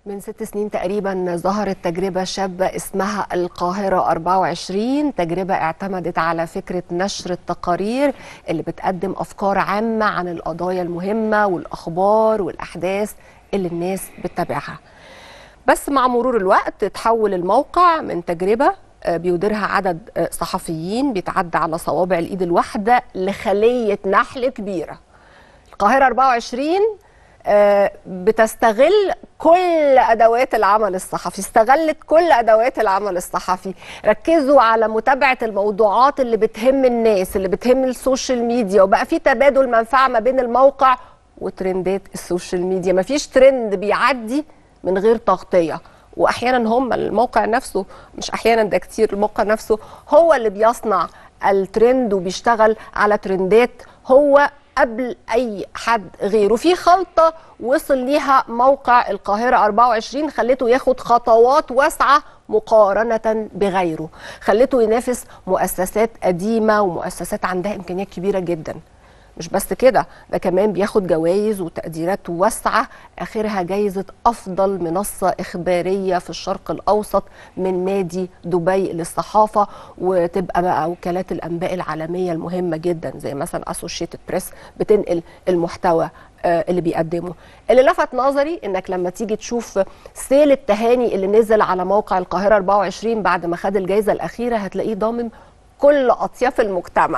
من ست سنين تقريبا ظهرت تجربة شابة اسمها القاهرة 24 تجربة اعتمدت على فكرة نشر التقارير اللي بتقدم أفكار عامة عن القضايا المهمة والأخبار والأحداث اللي الناس بتتابعها بس مع مرور الوقت تحول الموقع من تجربة آه، بيديرها عدد آه، صحفيين بيتعدى على صوابع الإيد الواحدة لخلية نحل كبيرة القاهرة 24 آه، بتستغل كل ادوات العمل الصحفي استغلت كل ادوات العمل الصحفي ركزوا على متابعه الموضوعات اللي بتهم الناس اللي بتهم السوشيال ميديا وبقى في تبادل منفعه ما بين الموقع وترندات السوشيال ميديا مفيش ترند بيعدي من غير تغطيه واحيانا هم الموقع نفسه مش احيانا ده كتير الموقع نفسه هو اللي بيصنع الترند وبيشتغل على ترندات هو قبل اي حد غيره في خلطه وصل ليها موقع القاهره 24 خلته ياخد خطوات واسعه مقارنه بغيره خلته ينافس مؤسسات قديمه ومؤسسات عندها امكانيات كبيره جدا مش بس كده ده كمان بياخد جوائز وتقديرات واسعة آخرها جايزة أفضل منصة إخبارية في الشرق الأوسط من نادي دبي للصحافة وتبقى بقى وكالات الأنباء العالمية المهمة جدا زي مثلا أسوشيتد بريس بتنقل المحتوى آه، اللي بيقدمه اللي لفت نظري انك لما تيجي تشوف سيل التهاني اللي نزل على موقع القاهرة 24 بعد ما خد الجائزة الأخيرة هتلاقيه ضامن كل أطياف المجتمع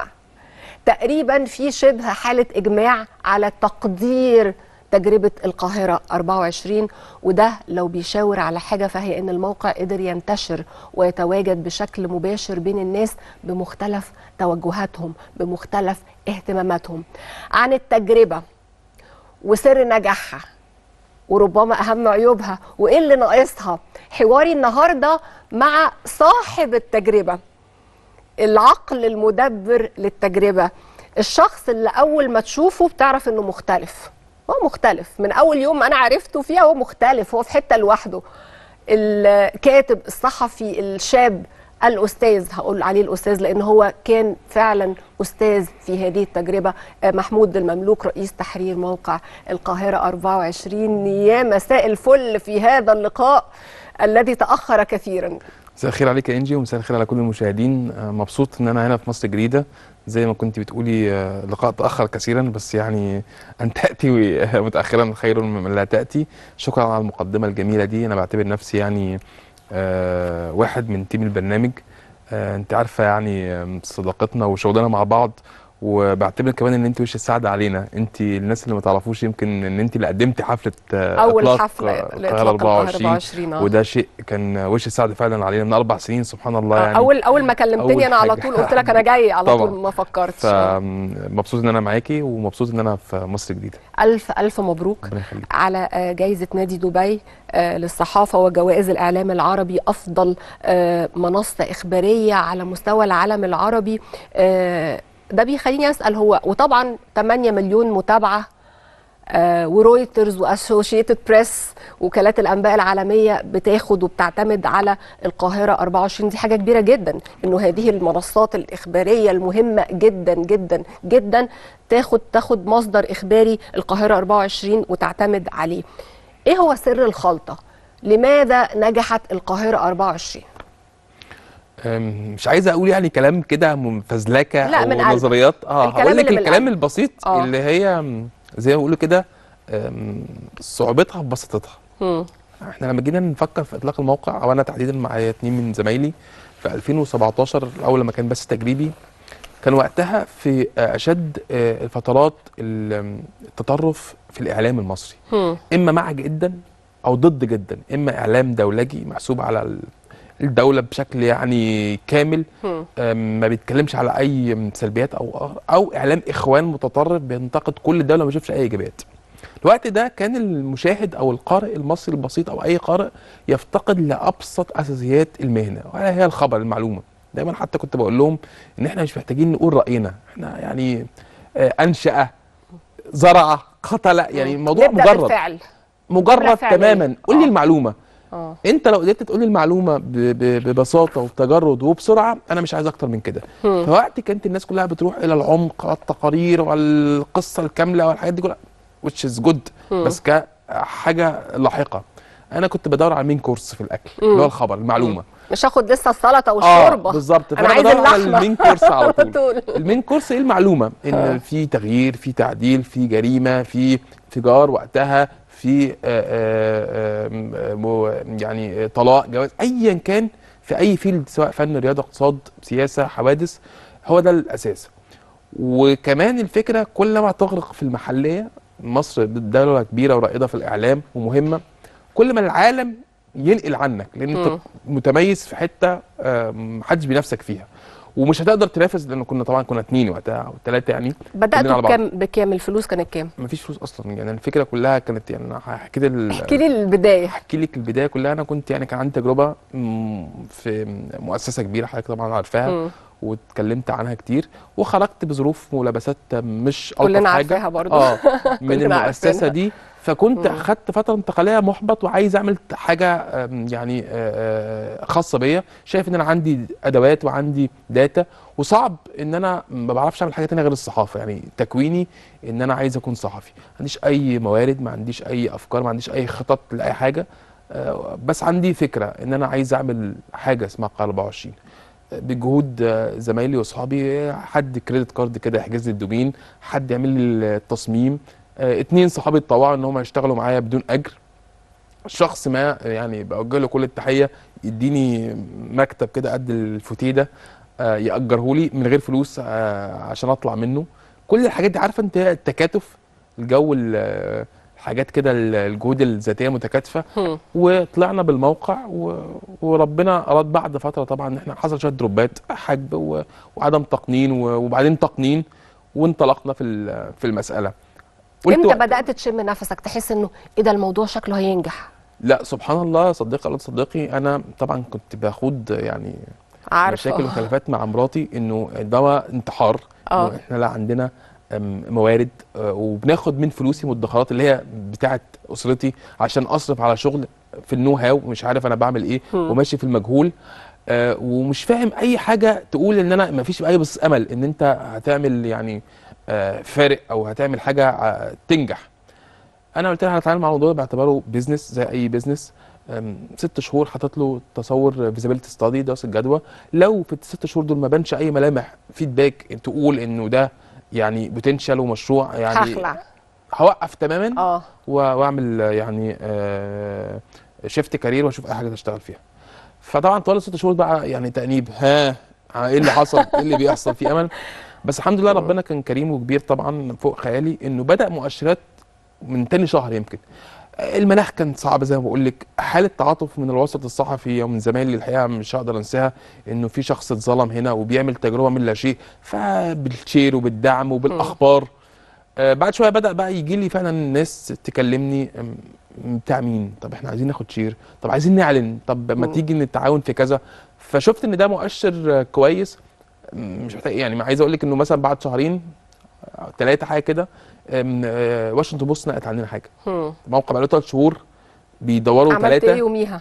تقريبا في شبه حالة إجماع على تقدير تجربة القاهرة 24 وده لو بيشاور على حاجة فهي إن الموقع قدر ينتشر ويتواجد بشكل مباشر بين الناس بمختلف توجهاتهم بمختلف اهتماماتهم عن التجربة وسر نجاحها وربما أهم عيوبها وإيه اللي ناقصها حواري النهاردة مع صاحب التجربة العقل المدبر للتجربة الشخص اللي أول ما تشوفه بتعرف إنه مختلف هو مختلف من أول يوم ما أنا عرفته فيها هو مختلف هو في حتة لوحده الكاتب الصحفي الشاب الأستاذ هقول عليه الأستاذ لأن هو كان فعلا أستاذ في هذه التجربة آه، محمود المملوك رئيس تحرير موقع القاهرة 24 يا مساء الفل في هذا اللقاء الذي تأخر كثيرا مساء الخير عليك يا انجي ومساء الخير على كل المشاهدين آه، مبسوط ان انا هنا في مصر الجديده زي ما كنت بتقولي آه، اللقاء تاخر كثيرا بس يعني ان تاتي متاخرا خير من لا تاتي شكرا على المقدمه الجميله دي انا بعتبر نفسي يعني آه، واحد من تيم البرنامج آه، انت عارفه يعني آم، صداقتنا وشغلنا مع بعض وبعتبر كمان ان انت وش السعد علينا انت الناس اللي ما تعرفوش يمكن ان انت اللي قدمتي حفله آه، أول إطلاق، حفلة آه، لإطلاق القاهرة 24 آه. وده شيء كان وش السعد فعلا علينا من اربع سنين سبحان الله يعني اول اول ما كلمتني أول انا على حاجة. طول قلت لك انا جاي على طبعاً. طول ما فكرتش فمبسوط ان انا معاكي ومبسوط ان انا في مصر الجديده الف الف مبروك ربنا يخليك على آه، جائزة نادي دبي آه، للصحافة وجوائز الإعلام العربي أفضل آه، منصة إخبارية على مستوى العالم العربي آه، ده بيخليني أسأل هو وطبعا 8 مليون متابعة آه، ورويترز واسوشيتد بريس وكالات الانباء العالميه بتاخد وبتعتمد على القاهره 24 دي حاجه كبيره جدا انه هذه المنصات الاخباريه المهمه جدا جدا جدا تاخد تاخد مصدر اخباري القاهره 24 وتعتمد عليه. ايه هو سر الخلطه؟ لماذا نجحت القاهره 24 أم، مش عايزه اقول يعني كلام كده منفزلكه لا، او من قلبك. نظريات اه الكلام هقول لك اللي من الكلام القلب. البسيط آه. اللي هي أم، زي ما بيقولوا كده أم، صعوبتها في بساطتها هم. احنا لما جينا نفكر في اطلاق الموقع او انا تحديدا معايا اتنين من زمايلي في 2017 اول لما كان بس تجريبي كان وقتها في اشد آه، الفترات ال- التطرف في الاعلام المصري هم. اما مع جدا او ضد جدا اما اعلام دولجي محسوب على ال- الدوله بشكل يعني كامل هم. أم، ما بيتكلمش على اي سلبيات او او اعلام اخوان متطرف بينتقد كل الدوله ما بيشوفش اي ايجابيات الوقت ده كان المشاهد او القارئ المصري البسيط او اي قارئ يفتقد لابسط اساسيات المهنه وهي هي الخبر المعلومه دايما حتى كنت بقول لهم ان احنا مش محتاجين نقول راينا احنا يعني آه، انشأ زرع قتل يعني الموضوع نبدأ مجرد بالفعل مجرد فعلية. تماما قول لي آه. المعلومه اه انت لو قدرت تقول لي المعلومه ب- ب- ببساطه وبتجرد وبسرعه انا مش عايز اكتر من كده هم. فوقت كانت الناس كلها بتروح الى العمق والتقارير والقصه الكامله والحاجات دي كلها which is good مم. بس كحاجه لاحقه انا كنت بدور على المين كورس في الاكل مم. اللي هو الخبر المعلومه مش هاخد لسه السلطه اه والشوربه بالظبط انا فانا عايز بدور على اللحمه المين كورس على طول طول المين كورس ايه المعلومه ان آه. في تغيير في تعديل في جريمه في انفجار وقتها في آه، آه، آه، مو- يعني آه، طلاق جواز ايا كان في اي فيلد سواء فن رياضه اقتصاد سياسه حوادث هو ده الاساس وكمان الفكره كل ما تغرق في المحليه مصر دوله كبيره ورائده في الاعلام ومهمه كل ما العالم ينقل عنك لان انت مم. متميز في حته آه، محدش بينافسك فيها ومش هتقدر تنافس لان كنا طبعا كنا اتنين وقتها او ثلاثه يعني كلنا بداتوا على بعض. بكام بكام الفلوس كانت كام مفيش فلوس اصلا يعني الفكره كلها كانت يعني انا هحكي لك ال- احكي لي البدايه احكي لك البدايه كلها انا كنت يعني كان عندي تجربه مم، في مؤسسه كبيره حضرتك طبعا عارفاها مم. واتكلمت عنها كتير وخرجت بظروف ملابسات مش ألطف كلنا حاجه عارفاها برضو اه من كلنا المؤسسه عارفينها. دي فكنت مم. خدت فتره انتقاليه محبط وعايز اعمل حاجه آم، يعني آه، آه، خاصه بيا شايف ان انا عندي ادوات وعندي داتا وصعب ان انا ما بعرفش اعمل حاجه تانية غير الصحافه يعني تكويني ان انا عايز اكون صحفي ما عنديش اي موارد ما عنديش اي افكار ما عنديش اي خطط لاي حاجه آه، بس عندي فكره ان انا عايز اعمل حاجه اسمها قاهره 24 بجهود آه، زمايلي واصحابي آه، حد كريدت كارد كده يحجز لي الدومين حد يعمل لي التصميم آه، اتنين صحابي اتطوعوا ان هم يشتغلوا معايا بدون اجر شخص ما يعني بوجه له كل التحيه يديني مكتب كده قد الفوتيه ده آه، ياجره لي من غير فلوس آه، عشان اطلع منه كل الحاجات دي عارفه انت التكاتف الجو ال- الحاجات كده ال- الجهود الذاتيه متكاتفه مم. وطلعنا بالموقع و... وربنا اراد بعد فتره طبعا ان احنا حصل شويه دروبات حجب و... وعدم تقنين و... وبعدين تقنين وانطلقنا في ال- في المساله قلت امتى وقت- بدات تشم نفسك تحس انه ايه ده الموضوع شكله هينجح لا سبحان الله صديقي الله صديقي انا طبعا كنت باخد يعني عارفه مشاكل وخلافات مع مراتي انه ده انتحار آه. إنه احنا لا عندنا أم، موارد آه، وبناخد من فلوسي مدخرات اللي هي بتاعه اسرتي عشان اصرف على شغل في النو هاو مش عارف انا بعمل ايه مم. وماشي في المجهول آه، ومش فاهم اي حاجه تقول ان انا ما فيش اي بس امل ان انت هتعمل يعني آه، فارق او هتعمل حاجه آه، تنجح انا قلت لها هتعامل مع الموضوع ده باعتباره بيزنس زي اي بيزنس أم، ست شهور حاطط له تصور فيزابيلتي ستادي دراسه جدوى لو في الست شهور دول ما بانش اي ملامح فيدباك تقول انه ده يعني بوتنشال ومشروع يعني هخلع هوقف تماما اه و- واعمل آه، يعني شيفت كارير واشوف اي حاجه تشتغل فيها فطبعا طوال الست شهور بقى يعني تانيب ها ايه اللي حصل ايه اللي بيحصل في امل بس الحمد لله ربنا كان كريم وكبير طبعا فوق خيالي انه بدا مؤشرات من تاني شهر يمكن المناخ كان صعب زي ما بقول لك حاله تعاطف من الوسط الصحفي ومن زمايلي الحقيقه مش هقدر انساها انه في شخص اتظلم هنا وبيعمل تجربه من لا شيء فبالشير وبالدعم وبالاخبار آه بعد شويه بدا بقى يجي لي فعلا ناس تكلمني أم، بتاع مين طب احنا عايزين ناخد شير طب عايزين نعلن طب ما مم. تيجي نتعاون في كذا فشفت ان ده مؤشر آه، كويس أم، مش محتاج يعني عايز اقول لك انه مثلا بعد شهرين ثلاثه حاجه كده أم، آه، واشنطن بوست نقلت عننا حاجه مم. موقع بقاله ثلاث شهور بيدوروا عملت ايه ثلاثه يوميها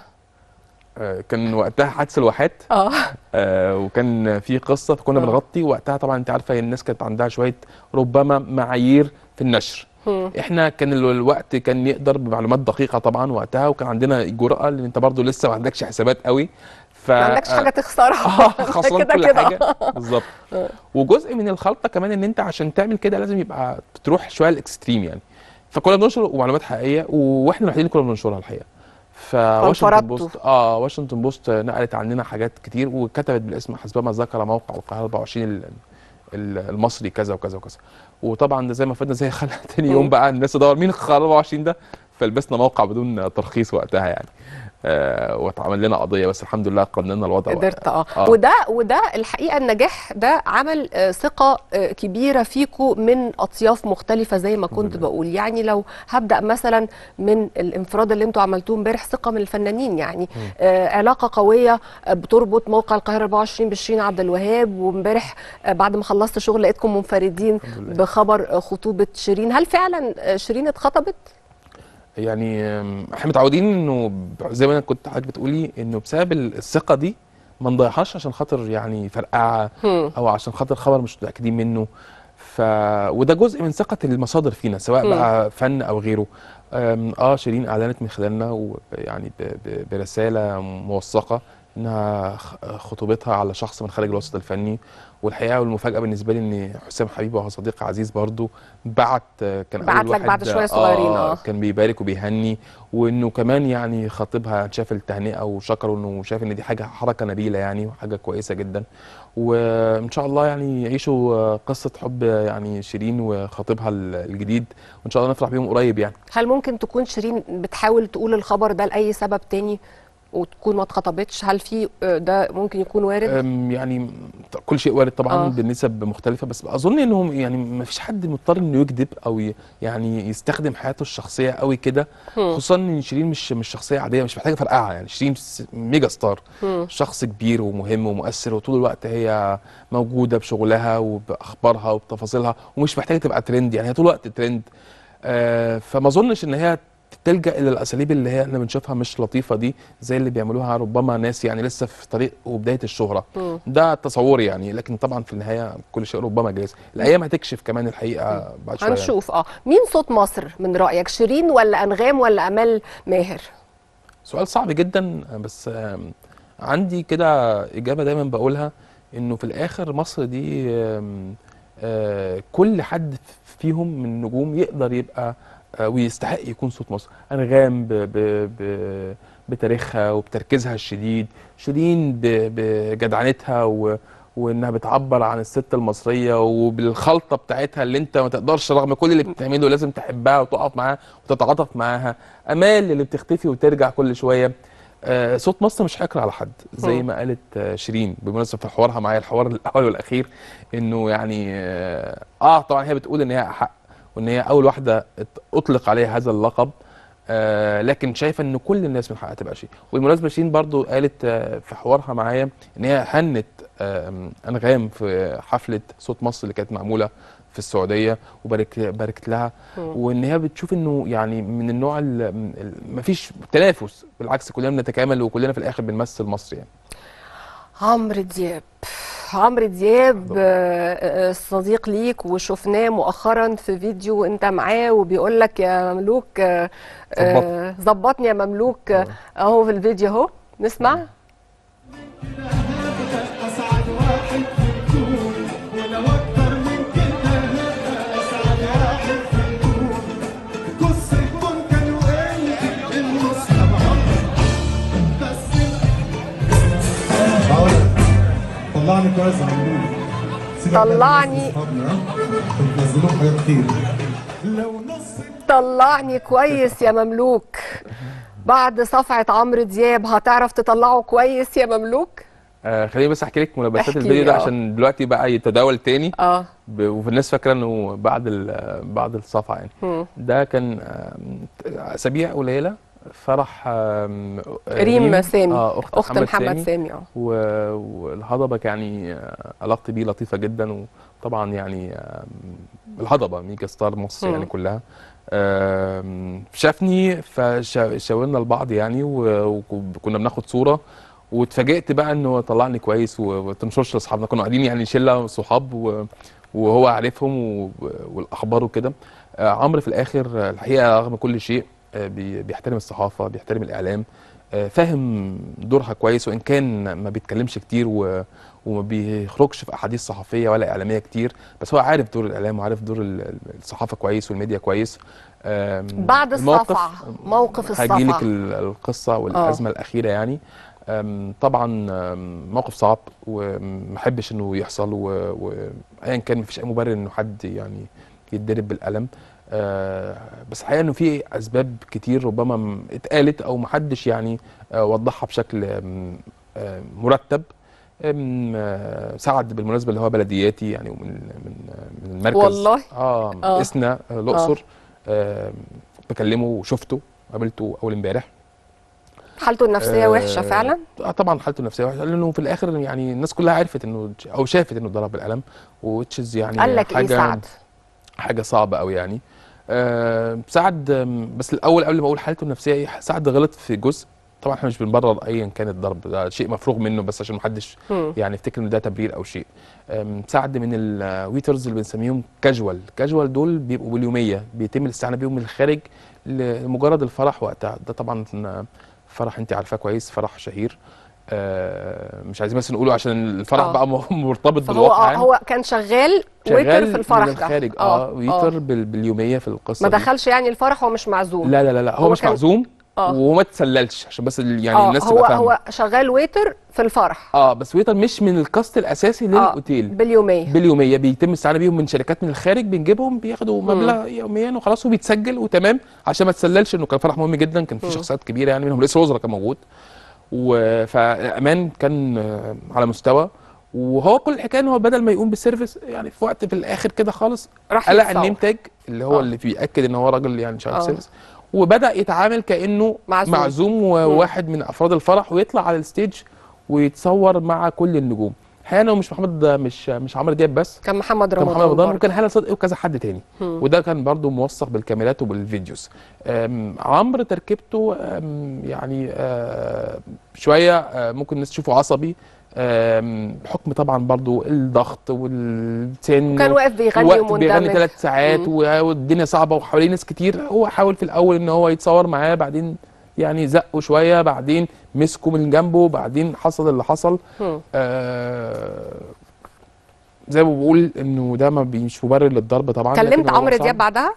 كان وقتها حادث الواحات اه آه، وكان في قصه فكنا آه. بنغطي وقتها طبعا انت عارفه الناس كانت عندها شويه ربما معايير في النشر مم. احنا كان ال- الوقت كان يقدر بمعلومات دقيقه طبعا وقتها وكان عندنا جرأه لان انت برضو لسه ما عندكش حسابات قوي ف ما عندكش حاجه تخسرها اه خسران كده كل كده. حاجه بالظبط آه. وجزء من الخلطه كمان ان انت عشان تعمل كده لازم يبقى تروح شويه الاكستريم يعني فكنا بننشر ومعلومات حقيقيه واحنا الوحيدين اللي كنا بننشرها الحقيقه فواشنطن فانفردتوا. بوست اه واشنطن بوست نقلت عننا حاجات كتير وكتبت بالاسم حسب ما ذكر موقع القاهره 24 ال- ال- المصري كذا وكذا وكذا وطبعا ده زي ما فاتنا زي خلق تاني يوم مم. بقى الناس تدور مين القاهره 24 ده فلبسنا موقع بدون ترخيص وقتها يعني آه واتعمل لنا قضيه بس الحمد لله قننا الوضع قدرت اه آه. وده وده الحقيقه النجاح ده عمل آه، ثقه آه، كبيره فيكم من اطياف مختلفه زي ما كنت لله. بقول يعني لو هبدا مثلا من الانفراد اللي انتوا عملتوه امبارح ثقه من الفنانين يعني آه علاقه قويه آه، بتربط موقع القاهره 24 بشيرين عبد الوهاب وامبارح آه بعد ما خلصت شغل لقيتكم منفردين الحمد لله. بخبر آه، خطوبه شيرين هل فعلا آه، شيرين اتخطبت يعني آم، احنا متعودين انه ب- زي ما انا كنت حضرتك بتقولي انه بسبب ال- الثقه دي ما نضيعهاش عشان خاطر يعني فرقعه هم. او عشان خاطر خبر مش متاكدين منه ف وده جزء من ثقه المصادر فينا سواء مم. بقى فن او غيره أم، اه شيرين اعلنت من خلالنا ويعني ب- ب- برساله موثقه انها خ- خطوبتها على شخص من خارج الوسط الفني والحقيقه والمفاجاه بالنسبه لي ان حسام حبيب وهو صديق عزيز برضو بعت آه، كان بعت اول لك واحد بعد شوية صغيرين، آه. كان بيبارك وبيهني وانه كمان يعني خطيبها شاف التهنئه وشكره انه شاف ان دي حاجه حركه نبيله يعني وحاجه كويسه جدا وان شاء الله يعني يعيشوا آه، قصه حب يعني شيرين وخطيبها ال- الجديد وان شاء الله نفرح بيهم قريب يعني هل ممكن تكون شيرين بتحاول تقول الخبر ده لاي سبب تاني وتكون ما اتخطبتش هل في آه، ده ممكن يكون وارد أم، يعني كل شيء وارد طبعا آه. بنسب مختلفه بس اظن انهم يعني ما فيش حد مضطر انه يكذب او ي- يعني يستخدم حياته الشخصيه قوي كده هم. خصوصا ان شيرين مش مش شخصيه عاديه مش محتاجه فرقعه يعني شيرين س- ميجا ستار هم. شخص كبير ومهم ومؤثر وطول الوقت هي موجوده بشغلها وباخبارها وبتفاصيلها ومش محتاجه تبقى ترند يعني هي طول الوقت ترند آه فما اظنش ان هي تلجا الى الاساليب اللي هي احنا بنشوفها مش لطيفه دي زي اللي بيعملوها ربما ناس يعني لسه في طريق وبدايه الشهره مم. ده تصوري يعني لكن طبعا في النهايه كل شيء ربما جايز الايام هتكشف كمان الحقيقه بعد شويه يعني. هنشوف اه مين صوت مصر من رايك شيرين ولا انغام ولا امال ماهر سؤال صعب جدا بس آم، عندي كده إجابة دايما بقولها إنه في الآخر مصر دي آم، آه، كل حد فيهم من النجوم يقدر يبقى آه، ويستحق يكون صوت مصر أنغام ب ب ب بتاريخها وبتركيزها الشديد شيرين ب- بجدعنتها و وانها بتعبر عن الست المصريه وبالخلطه بتاعتها اللي انت ما تقدرش رغم كل اللي بتعمله لازم تحبها وتقف معاها وتتعاطف معاها امال اللي بتختفي وترجع كل شويه آه، صوت مصر مش هيكره على حد زي مم. ما قالت آه، شيرين بالمناسبه في حوارها معايا الحوار الاول والاخير انه يعني اه آه، طبعا هي بتقول ان هي احق وان هي اول واحده ات- اطلق عليها هذا اللقب آه لكن شايفه ان كل الناس من حقها تبقى شيء وبالمناسبه شيرين برضو قالت آه في حوارها معايا ان هي هنت آه انغام في حفله صوت مصر اللي كانت معموله في السعوديه وبارك باركت لها مم. وان هي بتشوف انه يعني من النوع ال- ال- مفيش تنافس بالعكس كلنا بنتكامل وكلنا في الاخر بنمثل مصر يعني عمرو دياب عمرو دياب آه، آه، صديق ليك وشفناه مؤخرا في فيديو انت معاه وبيقول لك يا مملوك آه، آه، ظبطني يا مملوك آه، اهو في الفيديو اهو نسمع أسعد واحد في الكون ولو أكتر من كده هبقى أسعد واحد في الكون قص الكون كانوا إيه النص بس هقول طلعني كويس يا عمرو سيبك بقى من طلعني. أصحابنا، ها؟ بتنزلوا حاجات كتير لو نص طلعني كويس يا مملوك بعد صفعة عمرو دياب هتعرف تطلعه كويس يا مملوك آه خليني بس احكي لك ملابسات احكي الفيديو لي، ده آه. عشان دلوقتي بقى يتداول تاني اه ب- وفي الناس فاكره انه بعد ال- بعد الصفعه يعني مم. ده كان آم، اسابيع قليله فرح آم، ريم سامي اه اخت, اخت محمد, محمد سامي, سامي اه و- والهضبه يعني آه، علاقتي بيه لطيفه جدا وطبعا يعني آم، الهضبه ميجا ستار مصر مم. يعني كلها آم، شافني فشاورنا لبعض يعني و- وكنا بناخد صوره واتفاجئت بقى انه طلعني كويس و- وتنشرش لاصحابنا كنا قاعدين يعني شله صحاب و- وهو عارفهم و- والاخبار وكده آه، عمرو في الاخر آه، الحقيقه رغم كل شيء آه، بي- بيحترم الصحافه بيحترم الاعلام آه، فاهم دورها كويس وان كان ما بيتكلمش كتير و... وما بيخرجش في احاديث صحفيه ولا اعلاميه كتير بس هو عارف دور الاعلام وعارف دور ال- الصحافه كويس والميديا كويس آم، بعد الموقف- الصفعة موقف هجيلك الصفعة ال- القصه والازمه الاخيره يعني أم، طبعا أم، موقف صعب وما احبش انه يحصل و- وايا كان مفيش اي مبرر انه حد يعني يتضرب بالقلم آه، بس الحقيقه انه في اسباب كتير ربما م- اتقالت او محدش يعني آه، وضحها بشكل أم، آه، مرتب أم، آه، سعد بالمناسبه اللي هو بلدياتي يعني ومن من من المركز والله؟ اه, آه. آه. اسنا آه، الاقصر آه. بكلمه وشفته قابلته اول امبارح حالته النفسية آه، وحشة فعلا اه طبعا حالته النفسيه وحشه لانه في الاخر يعني الناس كلها عرفت انه او شافت انه ضرب بالقلم وتشز يعني قال لك ايه حاجه سعد حاجه صعبه قوي يعني آه سعد آم، بس الاول قبل ما اقول حالته النفسيه ايه سعد غلط في جزء طبعا احنا مش بنبرر ايا كان الضرب ده شيء مفروغ منه بس عشان محدش مم. يعني يفتكر ان ده تبرير او شيء أم، سعد من الويترز اللي بنسميهم كاجوال كاجوال دول بيبقوا باليوميه بيتم الاستعانه بيهم من الخارج لمجرد الفرح وقتها ده طبعا فرح انت عارفاه كويس فرح شهير آه، مش عايزين بس نقوله عشان الفرح آه. بقى م- مرتبط فهو بالواقع آه يعني. هو كان شغال ويتر شغال في الفرح من ده الخارج اه, ويتر بال- باليوميه في القصه ما دي. دخلش يعني الفرح هو مش معزوم لا لا لا, لا هو, هو مش كان- معزوم آه. وما تسللش عشان بس ال- يعني آه الناس هو تبقى فاهمه هو شغال ويتر في الفرح اه بس ويتر مش من الكاست الاساسي للاوتيل باليوميه باليوميه بيتم الاستعانه بيهم من شركات من الخارج بنجيبهم بياخدوا مبلغ يوميا وخلاص وبيتسجل وتمام عشان ما تسللش انه كان فرح مهم جدا كان في شخصيات كبيره يعني منهم رئيس الوزراء كان موجود و- فالامان كان آه، على مستوى وهو كل الحكايه ان هو بدل ما يقوم بالسيرفيس يعني في وقت في الاخر كده خالص راح قلع يتصور. النيم تاج اللي هو آه. اللي بيأكد ان هو راجل يعني شغال آه. في سيرفيس وبدا يتعامل كانه معزوم. معزوم وواحد من افراد الفرح ويطلع على الستيج ويتصور مع كل النجوم الحقيقه هو مش محمد مش مش عمرو دياب بس كان محمد كان رمضان محمد رمضان برضه. وكان هلا صدقي وكذا حد تاني وده كان برضو موثق بالكاميرات وبالفيديوز أم، عمرو تركيبته أم، يعني آه، شويه آه، ممكن الناس تشوفه عصبي أم، بحكم طبعا برضو الضغط والسن وكان واقف بيغني وقت بيغني ومندمج ثلاث ساعات والدنيا صعبه وحواليه ناس كتير هو حاول في الاول ان هو يتصور معاه بعدين يعني زقه شويه بعدين مسكه من جنبه بعدين حصل اللي حصل مم. آه زي ما بقول انه ده ما بي- مش مبرر للضرب طبعا كلمت لكن هو عمرو صعب. دياب بعدها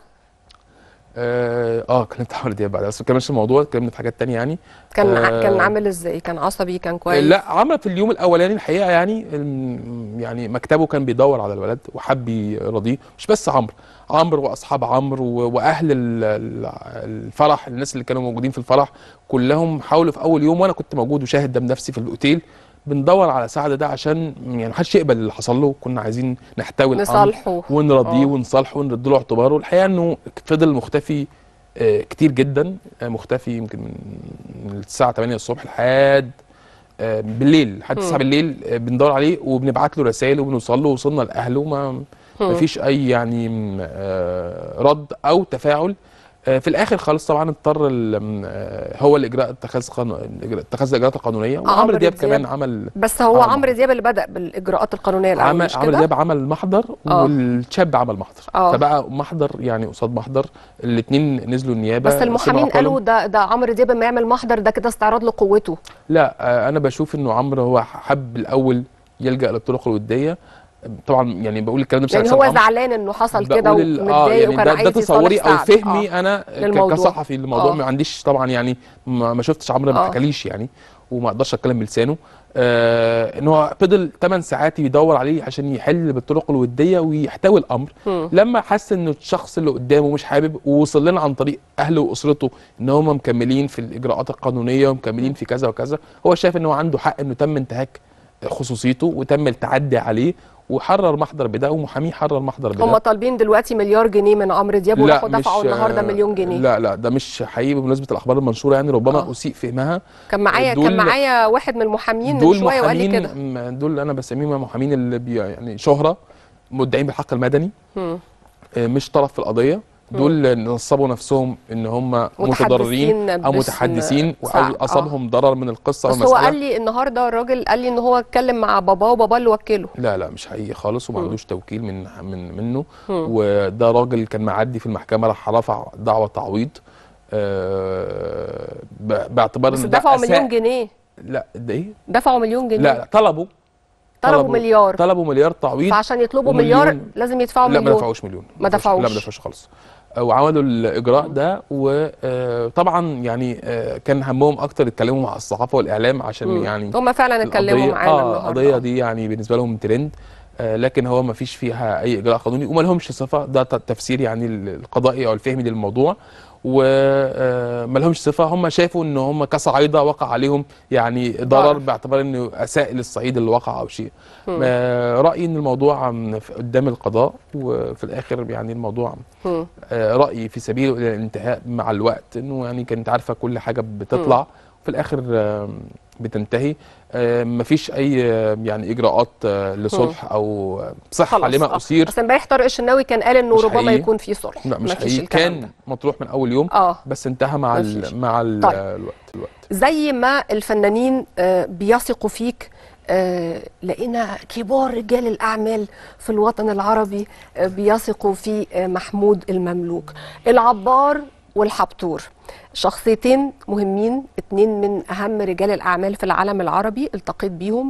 اه, آه كلمت عمرو دياب بعد بس ما كملش الموضوع اتكلمنا في حاجات تانية يعني كان آه. كان عامل ازاي كان عصبي كان كويس لا عمرو في اليوم الاولاني الحقيقه يعني الم- يعني مكتبه كان بيدور على الولد وحب يرضيه مش بس عمرو عمرو واصحاب عمرو و- واهل ال- ال- الفرح الناس اللي كانوا موجودين في الفرح كلهم حاولوا في اول يوم وانا كنت موجود وشاهد ده بنفسي في الاوتيل بندور على سعد ده عشان يعني محدش يقبل اللي حصل له كنا عايزين نحتوي الامر نصالحه ونرضيه آه. ونصالحه ونرد له اعتباره الحقيقه انه فضل مختفي آه، كتير جدا آه، مختفي يمكن من الساعه 8 الصبح لحد آه، بالليل لحد 9 بالليل آه، بندور عليه وبنبعت له رسائل وبنوصل له وصلنا لاهله ما ما فيش اي يعني م، آه، رد او تفاعل آه، في الاخر خالص طبعا اضطر ال- م، آه، هو الاجراء اتخاذ قانو... الإجراء- اتخاذ الاجراءات القانونيه عمرو وعمرو دياب دياب. كمان عمل بس هو عمل عمرو دياب اللي بدأ بالإجراءات القانونية الأول عمل مش عمرو كده؟ دياب عمل محضر آه. والشاب عمل محضر آه. فبقى محضر يعني قصاد محضر الاثنين نزلوا النيابه بس سمعوا المحامين قولهم. قالوا ده ده عمرو دياب لما يعمل محضر ده كده استعراض لقوته لا آه، انا بشوف انه عمرو هو حب الاول يلجا للطرق الوديه طبعا يعني بقول الكلام ده مش يعني عشان هو عمرو. زعلان انه حصل كده بقول ال- ومتضايق يعني وكان ده, عايز ده تصوري يصالح او سعد. فهمي آه. انا ك- للموضوع. كصحفي الموضوع آه. ما عنديش طبعا يعني ما ما شفتش عمرو ما آه. حكاليش يعني وما اقدرش اتكلم بلسانه آه ان هو فضل 8 ساعات يدور عليه عشان يحل بالطرق الوديه ويحتوي الامر مم. لما حس انه الشخص اللي قدامه مش حابب ووصل لنا عن طريق اهله واسرته ان هم مكملين في الاجراءات القانونيه ومكملين في كذا وكذا هو شايف ان هو عنده حق انه تم انتهاك خصوصيته وتم التعدي عليه وحرر محضر بده ومحاميه حرر محضر بده هم طالبين دلوقتي مليار جنيه من عمرو دياب وراحوا دفعوا النهارده مليون جنيه لا لا ده مش حقيقي بمناسبه الاخبار المنشوره يعني ربما آه. اسيء فهمها كان معايا كان دول- معايا واحد من المحامين من دول شويه وقال لي كده محامين دول انا بسميهم محامين اللي بي يعني شهره مدعين بالحق المدني مم. آه، مش طرف في القضيه دول نصبوا نفسهم ان هم متضررين متحدثين او باسم متحدثين سعد. او اصابهم ضرر من القصه او بس هو المساله قال لي النهارده الراجل قال لي ان هو اتكلم مع باباه وباباه اللي وكله لا لا مش حقيقي خالص وما مم. عندوش توكيل من من منه مم. وده راجل كان معدي في المحكمه راح رفع دعوى تعويض آه، ب- باعتبار بس ان ده دفعوا أساء- مليون جنيه لا ده ايه؟ دفعوا مليون جنيه لا لا طلبوا طلبوا مليار طلبوا مليار تعويض فعشان يطلبوا ومليون- مليار لازم يدفعوا لا ما مليون دفعوش مليون ما دفعوش. لا ما دفعوش خالص وعملوا الاجراء ده وطبعا يعني آه، كان همهم اكتر يتكلموا مع الصحافه والاعلام عشان مم. يعني هم فعلا اتكلموا القضية- معانا اه النهارده القضيه دي يعني بالنسبه لهم ترند آه لكن هو ما فيش فيها اي اجراء قانوني وما لهمش صفه ده ت- تفسير يعني ال- القضائي او الفهمي للموضوع وما لهمش صفه هم شافوا ان هم كصعايده وقع عليهم يعني ضرر ضرر. باعتبار انه اساء للصعيد اللي وقع او شيء آه رايي ان الموضوع م- في- قدام القضاء وفي الاخر يعني الموضوع مم. آه رايي في سبيل الى الانتهاء مع الوقت انه يعني كانت عارفه كل حاجه بتطلع في الاخر آم، بتنتهي آم، مفيش اي آم، يعني اجراءات آه، لصلح او صحه خلاص لما آه. اثير بس امبارح طارق الشناوي كان قال انه مش ربما حقيقي. يكون في صلح لا مش مفيش حقيقي الكلام كان ده. مطروح من اول يوم اه بس انتهى مع مفيش. ال مع ال طيب. الوقت الوقت زي ما الفنانين آه، بيثقوا فيك آه، لقينا كبار رجال الأعمال في الوطن العربي آه، بيثقوا في آه، محمود المملوك العبار والحبتور شخصيتين مهمين اتنين من أهم رجال الأعمال في العالم العربي التقيت بيهم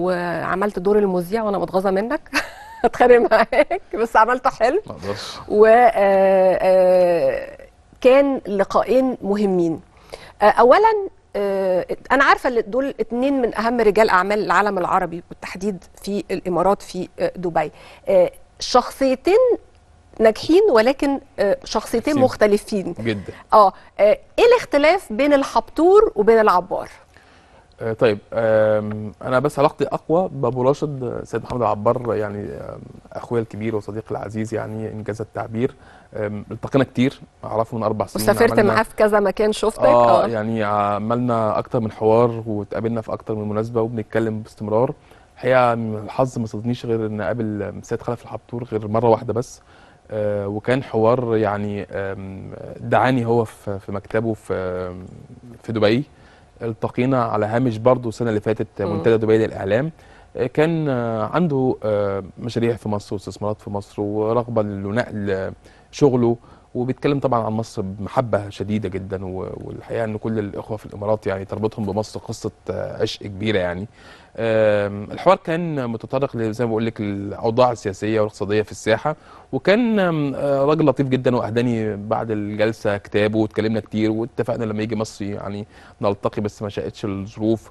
وعملت دور المذيع وأنا متغاظة منك اتخانق معاك بس عملته حلو ما اقدرش و آه، آه، كان لقاءين مهمين آه، اولا آه، انا عارفه ان دول اتنين من اهم رجال اعمال العالم العربي بالتحديد في الامارات في آه، دبي آه، شخصيتين ناجحين ولكن آه، شخصيتين شخصيتين. مختلفين جدا اه آه، ايه الاختلاف بين الحبتور وبين العبار آه، طيب آم، انا بس علاقتي اقوى بابو راشد آه، سيد محمد عبار يعني آم، اخويا الكبير وصديقي العزيز يعني انجاز التعبير آم، التقينا كتير اعرفه من اربع سنين وسافرت عملنا- معاه في كذا مكان شفتك اه يعني عملنا اكتر من حوار واتقابلنا في اكتر من مناسبه وبنتكلم باستمرار الحقيقه الحظ ما صادنيش غير ان اقابل سيد خلف الحبتور غير مره واحده بس آه وكان حوار يعني آم، دعاني هو في في مكتبه في في دبي التقينا على هامش برضه السنه اللي فاتت مم. منتدى دبي للاعلام آه، كان آه، عنده آه، مشاريع في مصر واستثمارات في مصر ورغبه لنقل آه، شغله وبيتكلم طبعا عن مصر بمحبه شديده جدا و- والحقيقه ان كل الاخوه في الامارات يعني تربطهم بمصر قصه آه، عشق كبيره يعني آم، الحوار كان متطرق ل- زي ما بقول لك الاوضاع السياسيه والاقتصاديه في الساحه وكان آم، آه، راجل لطيف جدا واهداني بعد الجلسه كتابه واتكلمنا كتير واتفقنا لما يجي مصر يعني نلتقي بس ما شاءتش الظروف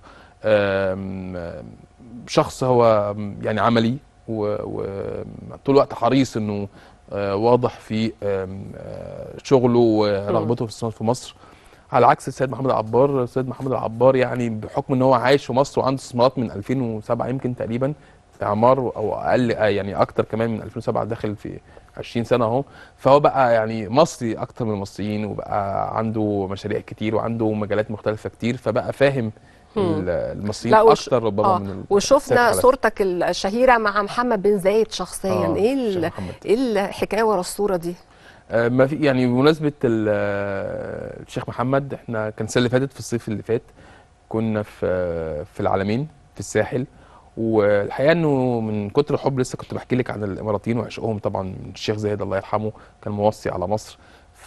آم، آم، شخص هو يعني عملي وطول الوقت حريص انه آه، واضح في آم، آه، شغله ورغبته في الاستثمار في مصر على عكس السيد محمد العبار السيد محمد العبار يعني بحكم ان هو عايش في مصر وعنده استثمارات من 2007 يمكن تقريبا في اعمار او اقل آه، يعني اكتر كمان من 2007 داخل في 20 سنه اهو فهو بقى يعني مصري اكتر من المصريين وبقى عنده مشاريع كتير وعنده مجالات مختلفه كتير فبقى فاهم ال- المصريين لا وش- اكتر ربما آه من ال- وشفنا السيد خلف. صورتك الشهيره مع محمد بن زايد شخصيا آه، ايه الشيخ ال- محمد. ايه الحكايه ورا الصوره دي آه، ما في يعني بمناسبة ال- آه، الشيخ محمد احنا كان السنة اللي فاتت في الصيف اللي فات كنا في آه، في العلمين في الساحل والحقيقة انه من كتر الحب لسه كنت بحكي لك عن الاماراتيين وعشقهم طبعا الشيخ زايد الله يرحمه كان موصي على مصر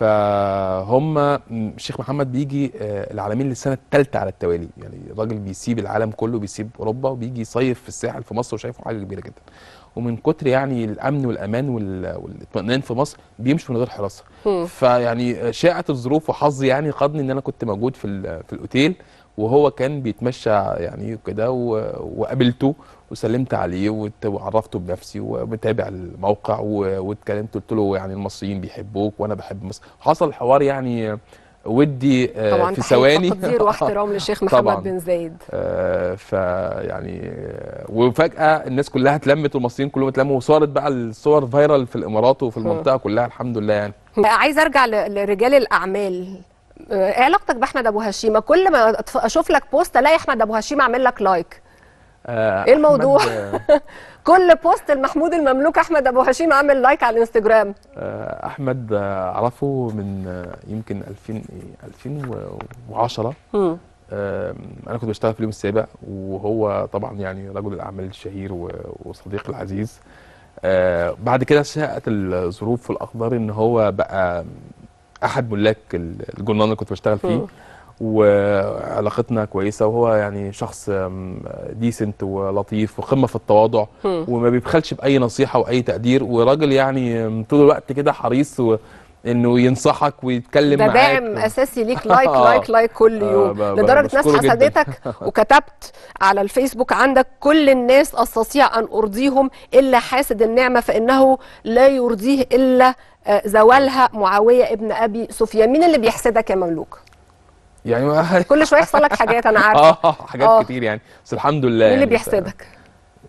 فهم الشيخ محمد بيجي آه، العالمين للسنة الثالثة على التوالي يعني الراجل بيسيب العالم كله بيسيب اوروبا وبيجي يصيف في الساحل في مصر وشايفه حاجة كبيرة جدا ومن كتر يعني الامن والامان وال- والاطمئنان في مصر بيمشي من غير حراسه مم. فيعني شاءت الظروف وحظي يعني قادني ان انا كنت موجود في ال- في الاوتيل وهو كان بيتمشى يعني كده و- وقابلته وسلمت عليه وت- وعرفته بنفسي ومتابع الموقع و- واتكلمت قلت له يعني المصريين بيحبوك وانا بحب مصر حصل حوار يعني ودي آه، طبعا في تحية ثواني تقدير واحترام للشيخ طبعاً. محمد بن زايد آه، فيعني آه، وفجأة الناس كلها اتلمت والمصريين كلهم اتلموا وصارت بقى الصور فايرال في الامارات وفي المنطقة كلها الحمد لله يعني عايز ارجع ل- لرجال الاعمال آه، ايه علاقتك باحمد ابو هشيمه كل ما أتف- اشوف لك بوست الاقي احمد ابو هشيمه عامل لك لايك آه، إيه الموضوع؟ أحمد، آه، كل بوست المحمود المملوك احمد ابو هشيمه عامل لايك على الانستجرام آه، احمد آه، اعرفه من آه، يمكن 2000 إيه، 2010 مم. آم، انا كنت بشتغل في اليوم السابع وهو طبعا يعني رجل الاعمال الشهير و- وصديقي العزيز آه، بعد كده شاءت الظروف والاقدار ان هو بقى احد ملاك الجورنال اللي كنت بشتغل فيه مم. وعلاقتنا كويسه وهو يعني شخص ديسنت ولطيف وقمه في التواضع مم. وما بيبخلش باي نصيحه واي تقدير وراجل يعني آم، طول الوقت كده حريص و- انه ينصحك ويتكلم ده معاك داعم اساسي ليك لايك لايك لايك كل آه، يوم ب- ب- لدرجه ناس بشكره جداً. حسدتك وكتبت على الفيسبوك عندك كل الناس استطيع ان ارضيهم الا حاسد النعمه فانه لا يرضيه الا آه، زوالها معاويه ابن ابي سفيان مين اللي بيحسدك يا مملوك يعني ما- كل شويه يحصل لك حاجات انا عارفه اه حاجات آه. كتير يعني بس الحمد لله مين اللي يعني ف- بيحسدك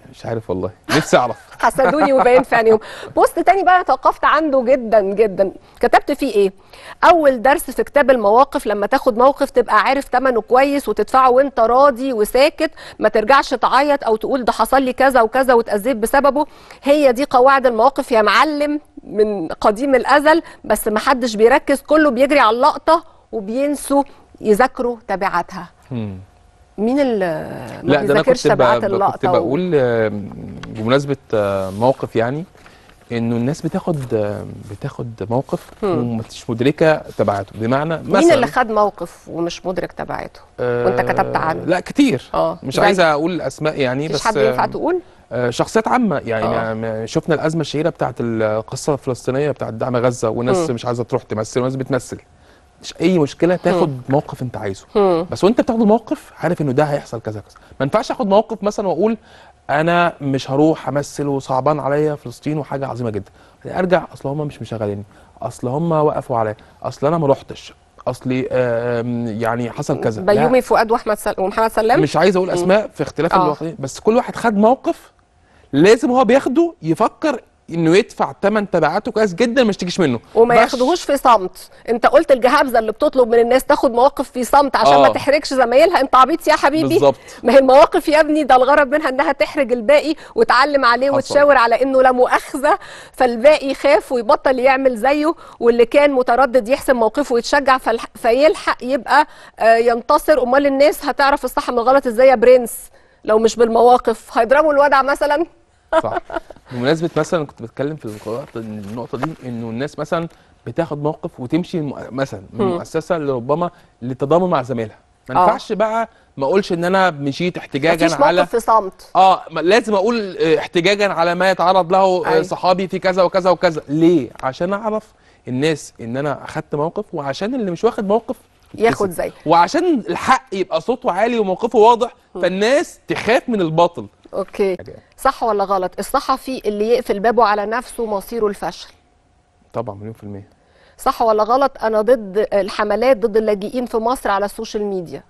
مش عارف والله نفسي اعرف حسدوني وباين في عينيهم بوست تاني بقى توقفت عنده جدا جدا كتبت فيه ايه اول درس في كتاب المواقف لما تاخد موقف تبقى عارف ثمنه كويس وتدفعه وانت راضي وساكت ما ترجعش تعيط او تقول ده حصل لي كذا وكذا واتاذيت بسببه هي دي قواعد المواقف يا معلم من قديم الازل بس ما حدش بيركز كله بيجري على اللقطه وبينسوا يذاكروا تبعاتها مم. مين اللي ما لا ده انا بيذاكرش كنت ب- تبعات ب- اللقطه كنت بقول آه، بمناسبه آه، موقف يعني انه الناس بتاخد آه، بتاخد موقف ومش مدركه تبعاته بمعنى مين مثلا اللي خد موقف ومش مدرك تبعاته وانت كتبت عنه لا كتير اه مش زي- عايز اقول اسماء يعني مفيش بس حد ينفع آه، تقول آه، شخصيات عامه يعني آه. ما- شفنا الازمه الشهيره بتاعت القصه الفلسطينيه بتاعت دعم غزه وناس مم. مش عايزه تروح تمثل وناس بتمثل مش اي مشكله تاخد موقف انت عايزه مم. بس وانت بتاخد موقف عارف انه ده هيحصل كذا كذا ما ينفعش اخد موقف مثلا واقول انا مش هروح امثل وصعبان عليا فلسطين وحاجه عظيمه جدا ارجع اصل هم مش مشغليني اصل هم وقفوا عليا اصل انا ما رحتش اصلي آم، يعني حصل كذا لا، بيومي فؤاد واحمد سل... ومحمد سلام مش عايز اقول اسماء في اختلاف آه. الواقعين بس كل واحد خد موقف لازم هو بياخده يفكر انه يدفع ثمن تبعاته كويس جدا ما يشتكيش منه وما بس- ياخدوهوش في صمت انت قلت الجهابزه اللي بتطلب من الناس تاخد مواقف في صمت عشان ما آه. تحرجش زمايلها انت عبيط يا حبيبي بالظبط. ما هي المواقف يا ابني ده الغرض منها انها تحرج الباقي وتعلم عليه حصل. وتشاور على انه لا مؤاخذه فالباقي يخاف ويبطل يعمل زيه واللي كان متردد يحسم موقفه ويتشجع فالح... فيلحق يبقى آه، ينتصر امال الناس هتعرف الصح من الغلط ازاي يا برنس لو مش بالمواقف هيضربوا الودع مثلا صح بمناسبه مثلا كنت بتكلم في النقطه النقطه دي انه الناس مثلا بتاخد موقف وتمشي الم- مثلا من مم. مؤسسه لربما للتضامن مع زميلها ما آه. ينفعش بقى ما اقولش ان انا مشيت احتجاجا مفيش على موقف في صمت اه ما- لازم اقول آه، احتجاجا على ما يتعرض له آه، أيوة. صحابي في كذا وكذا وكذا ليه عشان اعرف الناس ان انا اخدت موقف وعشان اللي مش واخد موقف ياخد يتكسب. زي وعشان الحق يبقى صوته عالي وموقفه واضح فالناس تخاف من الباطل اوكي حاجة يعني. صح ولا غلط الصحفي اللي يقفل بابه على نفسه مصيره الفشل طبعا مليون في المية صح ولا غلط انا ضد الحملات ضد اللاجئين في مصر على السوشيال ميديا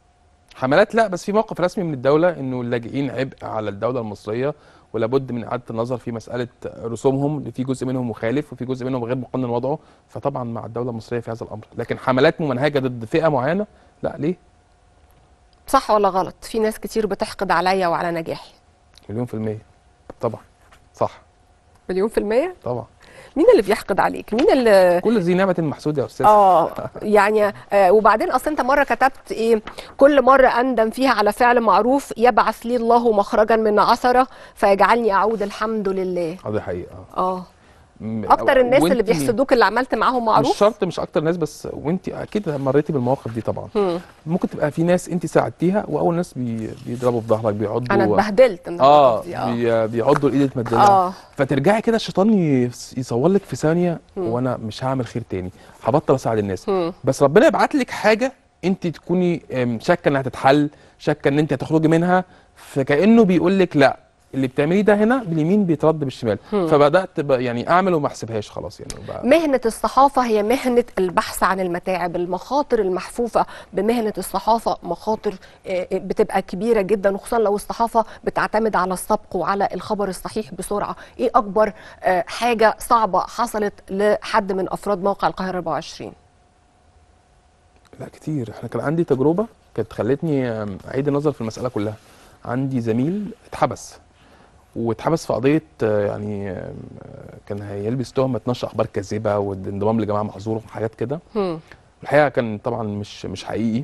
حملات لا بس في موقف رسمي من الدولة انه اللاجئين عبء على الدولة المصرية ولابد من اعادة النظر في مسألة رسومهم اللي في جزء منهم مخالف وفي جزء منهم غير مقنن وضعه فطبعا مع الدولة المصرية في هذا الامر لكن حملات ممنهجة ضد فئة معينة لا ليه صح ولا غلط في ناس كتير بتحقد عليا وعلى نجاحي مليون في المية طبعا صح مليون في المية طبعا مين اللي بيحقد عليك مين اللي كل ذي نعمة محسود يا استاذ اه يعني آه وبعدين اصل انت مره كتبت ايه كل مره اندم فيها على فعل معروف يبعث لي الله مخرجا من عثره فيجعلني اعود الحمد لله اه دي حقيقة اه م- اكتر الناس اللي وإنتي- بيحسدوك اللي عملت معاهم مش معروف شرط مش اكتر ناس بس وانت اكيد مريتي بالمواقف دي طبعا مم. ممكن تبقى في ناس انت ساعدتيها واول ناس بي... بيضربوا في ظهرك بيعضوا انا اتبهدلت من اه المواقف دي اه بي... بيعضوا الايد اللي تمدلها اه فترجعي كده الشيطان يس- يصور لك في ثانيه وانا مش هعمل خير تاني هبطل اساعد الناس مم. بس ربنا يبعت لك حاجه انت تكوني ام، شاكه انها تتحل شاكه ان انت هتخرجي منها فكانه بيقول لك لا اللي بتعمليه ده هنا باليمين بيترد بالشمال فبدات ب- يعني اعمل وما احسبهاش خلاص يعني بقى مهنة الصحافة هي مهنة البحث عن المتاعب المخاطر المحفوفة بمهنة الصحافة مخاطر آه، آه، بتبقى كبيرة جدا وخصوصا لو الصحافة بتعتمد على السبق وعلى الخبر الصحيح بسرعة ايه اكبر آه، حاجة صعبة حصلت لحد من افراد موقع القاهرة 24 لا كتير احنا كان عندي تجربه كانت خلتني ام، اعيد النظر في المساله كلها عندي زميل اتحبس واتحبس في قضيه اه، يعني ام، اه، كان هيلبس تهمه نشر اخبار كاذبه والانضمام لجماعه محظوره وحاجات كده هم. الحقيقه كان طبعا مش مش حقيقي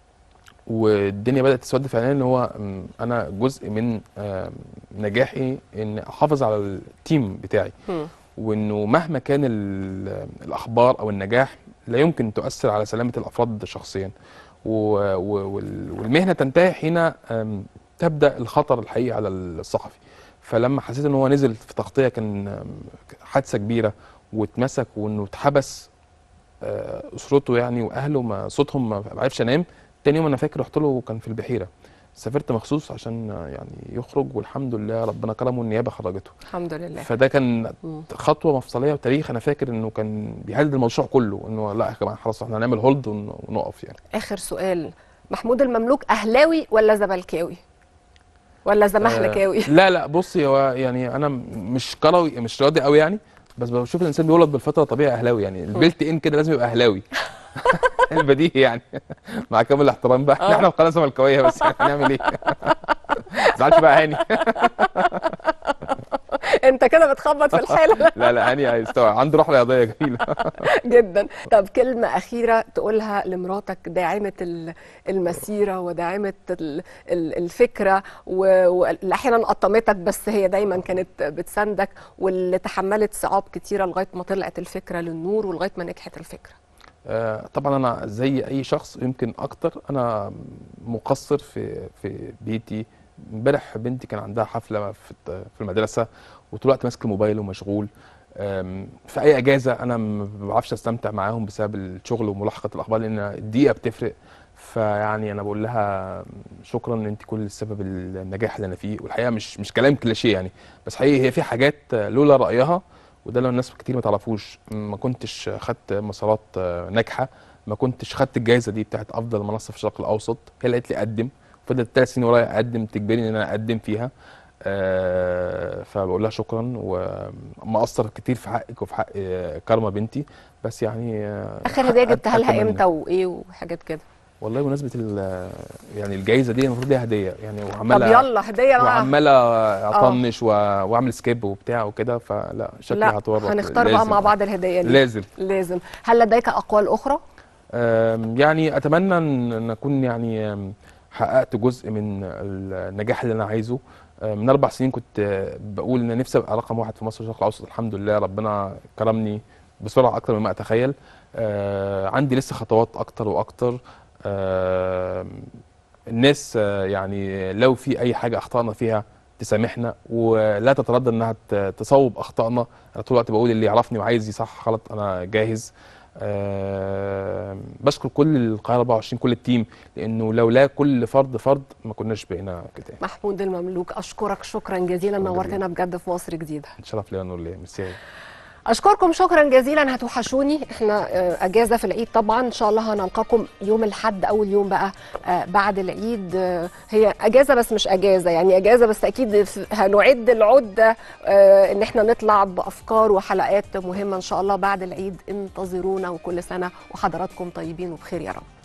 والدنيا بدات تسود في عيني ان هو ام، انا جزء من ام، نجاحي ان احافظ على التيم بتاعي هم. وانه مهما كان ال- الاخبار او النجاح لا يمكن تؤثر على سلامه الافراد شخصيا و- و- وال- والمهنه تنتهي حين أم، تبدا الخطر الحقيقي على الصحفي فلما حسيت ان هو نزل في تغطيه كان أم، حادثه كبيره واتمسك وانه اتحبس آه، اسرته يعني واهله ما صوتهم ما ما عرفش انام تاني يوم انا فاكر رحت له كان في البحيره سافرت مخصوص عشان آه، يعني يخرج والحمد لله ربنا كرمه النيابه خرجته الحمد لله فده كان مم. خطوه مفصليه وتاريخ انا فاكر انه كان بيهدد المشروع كله انه لا يا جماعه خلاص احنا هنعمل هولد ون- ونقف يعني اخر سؤال محمود المملوك اهلاوي ولا زملكاوي ولا زمهلكاوي آه، لا لا بصي هو يعني انا م- مش كروي مش راضي قوي يعني بس بشوف الانسان بيولد بالفطره طبيعي اهلاوي يعني البلت ان كده لازم يبقى اهلاوي البديهي يعني مع كامل الاحترام بقى آه. احنا في قناه زملكاويه بس يعني هنعمل ايه؟ ما تزعلش بقى هاني انت كده بتخبط في الحاله لا لا هاني هيستوعب عنده روح رياضيه جميله جدا طب كلمة أخيرة تقولها لمراتك داعمة ال- المسيرة وداعمة ال- ال- الفكرة و- واللي أحيانا قطمتك بس هي دايما كانت بتساندك واللي تحملت صعاب كتيرة لغاية ما طلعت الفكرة للنور ولغاية ما نجحت الفكرة آه، طبعا انا زي اي شخص يمكن اكتر انا مقصر في في بيتي امبارح بنتي كان عندها حفله في الت- في المدرسه وطول الوقت ماسك الموبايل ومشغول آم، في اي اجازه انا ما بعرفش استمتع معاهم بسبب الشغل وملاحقه الاخبار لان الدقيقه بتفرق فيعني انا بقول لها شكرا ان انت كل السبب النجاح اللي انا فيه والحقيقه مش مش كلام كلاشيه يعني بس حقيقي هي في حاجات لولا رايها وده لو الناس كتير ما تعرفوش ما كنتش خدت مسارات آه، ناجحه ما كنتش خدت الجائزه دي بتاعت افضل منصه في الشرق الاوسط هي اللي قالت لي قدم فضلت ثلاث سنين ورايا اقدم تجبرني ان انا اقدم فيها آه، فبقول لها شكرا ومقصر كتير في حقك وفي حق آه، كارما بنتي بس يعني آه، آخر هدية جبتها لها أتمنى. إمتى وإيه وحاجات كده والله بمناسبه ال- يعني الجائزه دي المفروض ليها هديه يعني طب وعماله يلا هدية بقى وعماله اطنش و- واعمل سكيب وبتاع وكده فلا شكلي لا هتورط هنختار بقى لازم. مع بعض الهدية دي لازم لازم هل لديك أقوال أخرى؟ أم، يعني اتمنى ان إن اكون يعني أم، حققت جزء من النجاح اللي انا عايزه أم، من اربع سنين كنت أه، بقول ان نفسي ابقى رقم واحد في مصر الشرق الاوسط الحمد لله ربنا كرمني بسرعه اكتر مما اتخيل أه، عندي لسه خطوات اكتر واكتر أم، الناس أه، يعني لو في اي حاجه اخطانا فيها تسامحنا ولا تتردد انها ت- تصوب اخطائنا انا طول الوقت بقول اللي يعرفني وعايز يصحح غلط انا جاهز آه، بشكر كل القاهره 24 كل التيم لانه لولا كل فرد فرد ما كناش بقينا كده محمود المملوك أشكرك شكرا جزيلا شكراً نورتنا بجد في مصر جديدة اتشرف ليا نور ليا ميرسي اشكركم شكرا جزيلا هتوحشوني احنا آه، اجازه في العيد طبعا ان شاء الله هنلقاكم يوم الاحد اول يوم بقى آه، بعد العيد آه، هي اجازه بس مش اجازه يعني اجازه بس اكيد ف- هنعد العده آه، ان احنا نطلع بافكار وحلقات مهمه ان شاء الله بعد العيد انتظرونا وكل سنه وحضراتكم طيبين وبخير يا رب